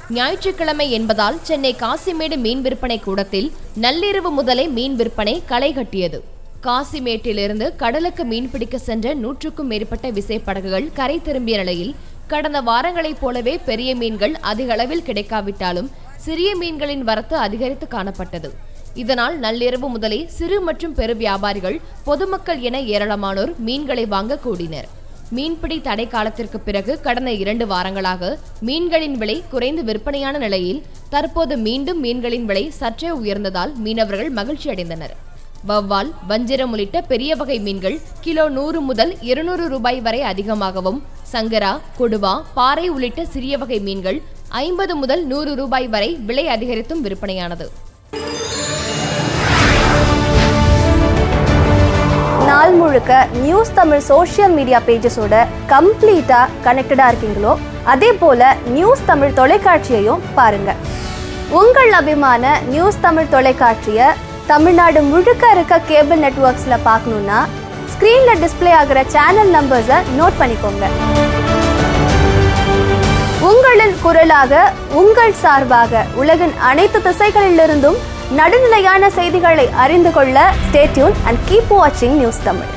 ஞாயிற்றுக்கிழமை என்பதால் சென்னை காசிமேடு மீன் விற்பனை கூடத்தில் நள்ளிரவு முதலே மீன் விற்பனை களை கட்டியது காசிமேட்டிலிருந்து கடலுக்கு மீன்பிடிக்க சென்ற நூற்றுக்கும் மேற்பட்ட விசைப்படகுகள் கரை திரும்பிய நிலையில் கடந்த வாரங்களைப் போலவே பெரிய மீன்கள் அதிக அளவில் கிடைக்காவிட்டாலும் சிறிய மீன்களின் வரத்து அதிகரித்து காணப்பட்டது இதனால் நள்ளிரவு முதலே சிறு மற்றும் பெரு வியாபாரிகள் பொதுமக்கள் என ஏராளமானோர் மீன்களை வாங்க கூடினர் மீன்பிடி தடை காலத்திற்கு பிறகு கடந்த இரண்டு வாரங்களாக மீன்களின் விலை குறைந்து விற்பனையான நிலையில் தற்போது மீண்டும் மீன்களின் விலை சற்றே உயர்ந்ததால் மீனவர்கள் மகிழ்ச்சி அடைந்தனர் வவ்வால் வஞ்சிரம் உள்ளிட்ட பெரிய வகை மீன்கள் கிலோ நூறு முதல் இருநூறு ரூபாய் வரை அதிகமாகவும் சங்கரா கொடுவா பாறை உள்ளிட்ட சிறிய வகை மீன்கள் ஐம்பது முதல் நூறு ரூபாய் வரை விலை அதிகரித்தும் விற்பனையானது நாள் முழுக்க நியூஸ் தமிழ் சோஷியல் மீடியா பேஜஸோட கம்ப்ளீட்டாக கனெக்டடாக இருக்கீங்களோ அதே போல் நியூஸ் தமிழ் தொலைக்காட்சியையும் பாருங்க உங்கள் அபிமான நியூஸ் தமிழ் தொலைக்காட்சியை தமிழ்நாடு முழுக்க இருக்க கேபிள் நெட்வொர்க்ஸில் பார்க்கணுன்னா ஸ்க்ரீனில் டிஸ்ப்ளே ஆகிற சேனல் நம்பர்ஸை நோட் பண்ணிக்கோங்க உங்களின் குரலாக உங்கள் சார்பாக உலகின் அனைத்து திசைகளிலிருந்தும் நடுநிலையான செய்திகளை அறிந்து கொள்ள ஸ்டேட்யூன் அண்ட் கீப் வாட்சிங் நியூஸ் தமிழ்